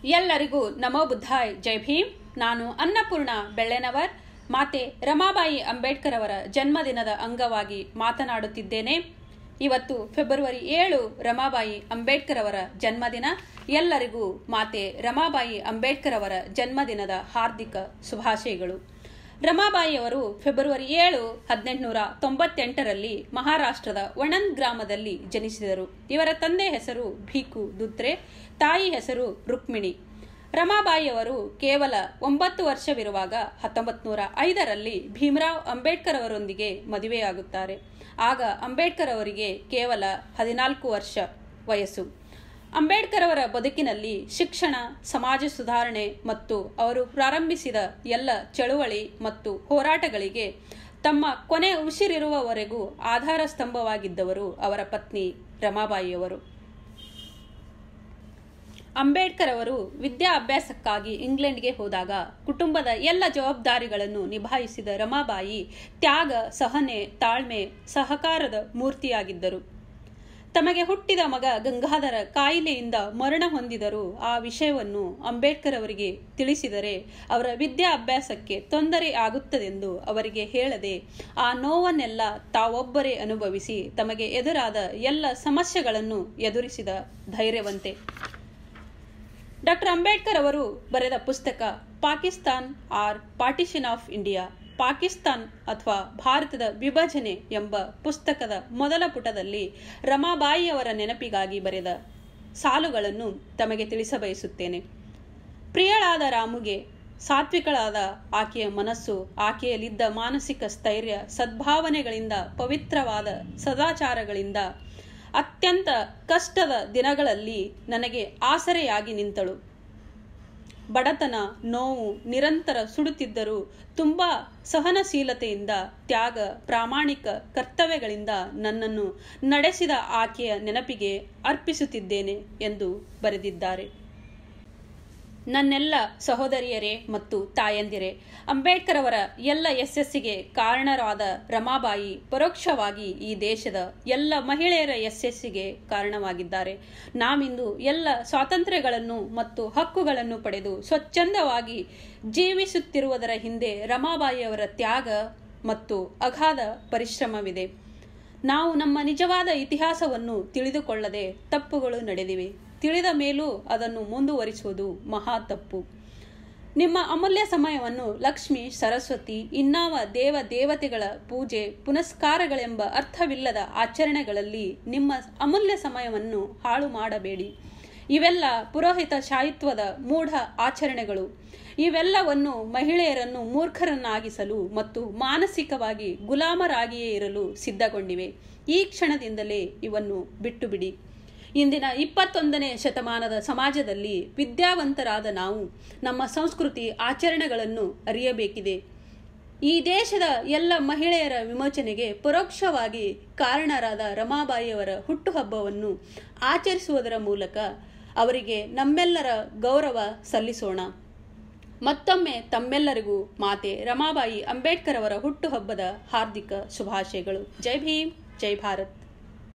ಎಲ್ಲರಿಗೂ ನಮೋ ಬುದ್ಧಾಯ್ ಜೈ ಭೀಮ್ ನಾನು ಅನ್ನಪೂರ್ಣ ಬೆಳ್ಳೆನವರ್ ಮಾತೆ ರಮಾಬಾಯಿ ಅಂಬೇಡ್ಕರ್ ಅವರ ಜನ್ಮದಿನದ ಅಂಗವಾಗಿ ಮಾತನಾಡುತ್ತಿದ್ದೇನೆ ಇವತ್ತು ಫೆಬ್ರವರಿ ಏಳು ರಮಾಬಾಯಿ ಅಂಬೇಡ್ಕರ್ ಅವರ ಜನ್ಮದಿನ ಎಲ್ಲರಿಗೂ ಮಾತೆ ರಮಾಬಾಯಿ ಅಂಬೇಡ್ಕರ್ ಅವರ ಜನ್ಮದಿನದ ಹಾರ್ದಿಕ ಶುಭಾಶಯಗಳು ರಮಾಬಾಯಿ ಅವರು ಫೆಬ್ರವರಿ ಏಳು ಹದಿನೆಂಟುನೂರ ತೊಂಬತ್ತೆಂಟರಲ್ಲಿ ಮಹಾರಾಷ್ಟ್ರದ ವಣಂದ್ ಗ್ರಾಮದಲ್ಲಿ ಜನಿಸಿದರು ಇವರ ತಂದೆ ಹೆಸರು ಭೀಕು ದುತ್ರೆ ತಾಯಿ ಹೆಸರು ರುಕ್ಮಿಣಿ ರಮಾಬಾಯಿ ಅವರು ಕೇವಲ ಒಂಬತ್ತು ವರ್ಷವಿರುವಾಗ ಹತ್ತೊಂಬತ್ತು ನೂರ ಐದರಲ್ಲಿ ಭೀಮರಾವ್ ಅಂಬೇಡ್ಕರ್ ಅವರೊಂದಿಗೆ ಮದುವೆಯಾಗುತ್ತಾರೆ ಆಗ ಅಂಬೇಡ್ಕರ್ ಅವರಿಗೆ ಕೇವಲ ಹದಿನಾಲ್ಕು ವರ್ಷ ವಯಸ್ಸು ಅಂಬೇಡ್ಕರ್ ಅವರ ಬದುಕಿನಲ್ಲಿ ಶಿಕ್ಷಣ ಸಮಾಜ ಸುಧಾರಣೆ ಮತ್ತು ಅವರು ಪ್ರಾರಂಭಿಸಿದ ಎಲ್ಲ ಚಳುವಳಿ ಮತ್ತು ಹೋರಾಟಗಳಿಗೆ ತಮ್ಮ ಕೊನೆ ಉಸಿರಿರುವವರೆಗೂ ಆಧಾರ ಸ್ತಂಭವಾಗಿದ್ದವರು ಅವರ ಪತ್ನಿ ರಮಾಬಾಯಿಯವರು ಅಂಬೇಡ್ಕರ್ ಅವರು ವಿದ್ಯಾಭ್ಯಾಸಕ್ಕಾಗಿ ಇಂಗ್ಲೆಂಡ್ಗೆ ಹೋದಾಗ ಕುಟುಂಬದ ಎಲ್ಲ ಜವಾಬ್ದಾರಿಗಳನ್ನು ನಿಭಾಯಿಸಿದ ರಮಾಬಾಯಿ ತ್ಯಾಗ ಸಹನೆ ತಾಳ್ಮೆ ಸಹಕಾರದ ಮೂರ್ತಿಯಾಗಿದ್ದರು ತಮಗೆ ಹುಟ್ಟಿದ ಮಗ ಗಂಗಾಧರ ಕಾಯಿಲೆಯಿಂದ ಮರಣ ಹೊಂದಿದರೂ ಆ ವಿಷಯವನ್ನು ಅಂಬೇಡ್ಕರ್ ಅವರಿಗೆ ತಿಳಿಸಿದರೆ ಅವರ ವಿದ್ಯಾಭ್ಯಾಸಕ್ಕೆ ತೊಂದರೆ ಆಗುತ್ತದೆಂದು ಅವರಿಗೆ ಹೇಳದೆ ಆ ನೋವನ್ನೆಲ್ಲ ತಾವೊಬ್ಬರೇ ಅನುಭವಿಸಿ ತಮಗೆ ಎದುರಾದ ಎಲ್ಲ ಸಮಸ್ಯೆಗಳನ್ನು ಎದುರಿಸಿದ ಧೈರ್ಯವಂತೆ ಡಾಕ್ಟರ್ ಅಂಬೇಡ್ಕರ್ ಅವರು ಬರೆದ ಪುಸ್ತಕ Pakistan or partition of India Pakistan ಅಥವಾ ಭಾರತದ ವಿಭಜನೆ ಎಂಬ ಪುಸ್ತಕದ ಮೊದಲ ಪುಟದಲ್ಲಿ ರಮಾಬಾಯಿ ಅವರ ನೆನಪಿಗಾಗಿ ಬರೆದ ಸಾಲುಗಳನ್ನು ತಮಗೆ ತಿಳಿಸಬಯಸುತ್ತೇನೆ ಪ್ರಿಯಳಾದ ರಾಮುಗೆ ಸಾತ್ವಿಕಳಾದ ಆಕೆಯ ಮನಸ್ಸು ಆಕೆಯಲ್ಲಿದ್ದ ಮಾನಸಿಕ ಸ್ಥೈರ್ಯ ಸದ್ಭಾವನೆಗಳಿಂದ ಪವಿತ್ರವಾದ ಸದಾಚಾರಗಳಿಂದ ಅತ್ಯಂತ ಕಷ್ಟದ ದಿನಗಳಲ್ಲಿ ನನಗೆ ಆಸರೆಯಾಗಿ ನಿಂತಳು ಬಡತನ ನೋವು ನಿರಂತರ ಸುಡುತ್ತಿದ್ದರೂ ತುಂಬ ಸಹನಶೀಲತೆಯಿಂದ ತ್ಯಾಗ ಪ್ರಾಮಾಣಿಕ ಕರ್ತವ್ಯಗಳಿಂದ ನನ್ನನ್ನು ನಡೆಸಿದ ಆಕೆಯ ನೆನಪಿಗೆ ಅರ್ಪಿಸುತ್ತಿದ್ದೇನೆ ಎಂದು ಬರೆದಿದ್ದಾರೆ ನನ್ನೆಲ್ಲ ಸಹೋದರಿಯರೇ ಮತ್ತು ತಾಯಂದಿರೇ ಅಂಬೇಡ್ಕರ್ ಅವರ ಎಲ್ಲ ಯಶಸ್ಸಿಗೆ ಕಾರಣರಾದ ರಮಾಬಾಯಿ ಪರೋಕ್ಷವಾಗಿ ಈ ದೇಶದ ಎಲ್ಲ ಮಹಿಳೆಯರ ಯಶಸ್ಸಿಗೆ ಕಾರಣವಾಗಿದ್ದಾರೆ ನಾವಿಂದು ಎಲ್ಲ ಸ್ವಾತಂತ್ರ್ಯಗಳನ್ನು ಮತ್ತು ಹಕ್ಕುಗಳನ್ನು ಪಡೆದು ಸ್ವಚ್ಛಂದವಾಗಿ ಜೀವಿಸುತ್ತಿರುವುದರ ಹಿಂದೆ ರಮಾಬಾಯಿಯವರ ತ್ಯಾಗ ಮತ್ತು ಅಗಾಧ ಪರಿಶ್ರಮವಿದೆ ನಾವು ನಮ್ಮ ನಿಜವಾದ ಇತಿಹಾಸವನ್ನು ತಿಳಿದುಕೊಳ್ಳದೆ ತಪ್ಪುಗಳು ನಡೆದಿವೆ ತಿಳಿದ ಮೇಲೂ ಅದನ್ನು ಮುಂದುವರಿಸುವುದು ಮಹಾ ತಪ್ಪು ನಿಮ್ಮ ಅಮೂಲ್ಯ ಸಮಯವನ್ನು ಲಕ್ಷ್ಮಿ ಸರಸ್ವತಿ ಇನ್ನಾವ ದೇವ ದೇವತೆಗಳ ಪೂಜೆ ಪುನಸ್ಕಾರಗಳೆಂಬ ಅರ್ಥವಿಲ್ಲದ ಆಚರಣೆಗಳಲ್ಲಿ ನಿಮ್ಮ ಅಮೂಲ್ಯ ಸಮಯವನ್ನು ಹಾಳು ಮಾಡಬೇಡಿ ಇವೆಲ್ಲ ಪುರೋಹಿತ ಶಾಹಿತ್ವದ ಮೂಢ ಆಚರಣೆಗಳು ಇವೆಲ್ಲವನ್ನು ಮಹಿಳೆಯರನ್ನು ಮೂರ್ಖರನ್ನಾಗಿಸಲು ಮತ್ತು ಮಾನಸಿಕವಾಗಿ ಗುಲಾಮರಾಗಿಯೇ ಇರಲು ಸಿದ್ಧಗೊಂಡಿವೆ ಈ ಕ್ಷಣದಿಂದಲೇ ಇವನ್ನು ಬಿಟ್ಟು ಬಿಡಿ ಇಂದಿನ ಇಪ್ಪತ್ತೊಂದನೇ ಶತಮಾನದ ಸಮಾಜದಲ್ಲಿ ವಿದ್ಯಾವಂತರಾದ ನಾವು ನಮ್ಮ ಸಂಸ್ಕೃತಿ ಆಚರಣೆಗಳನ್ನು ಅರಿಯಬೇಕಿದೆ ಈ ದೇಶದ ಎಲ್ಲ ಮಹಿಳೆಯರ ವಿಮೋಚನೆಗೆ ಪರೋಕ್ಷವಾಗಿ ಕಾರಣರಾದ ರಮಾಬಾಯಿಯವರ ಹುಟ್ಟುಹಬ್ಬವನ್ನು ಆಚರಿಸುವುದರ ಮೂಲಕ ಅವರಿಗೆ ನಮ್ಮೆಲ್ಲರ ಗೌರವ ಸಲ್ಲಿಸೋಣ ಮತ್ತೊಮ್ಮೆ ತಮ್ಮೆಲ್ಲರಿಗೂ ಮಾತೆ ರಮಾಬಾಯಿ ಅಂಬೇಡ್ಕರ್ ಅವರ ಹುಟ್ಟುಹಬ್ಬದ ಹಾರ್ದಿಕ ಶುಭಾಶಯಗಳು ಜೈ ಭೀಮ್ ಜೈ ಭಾರತ್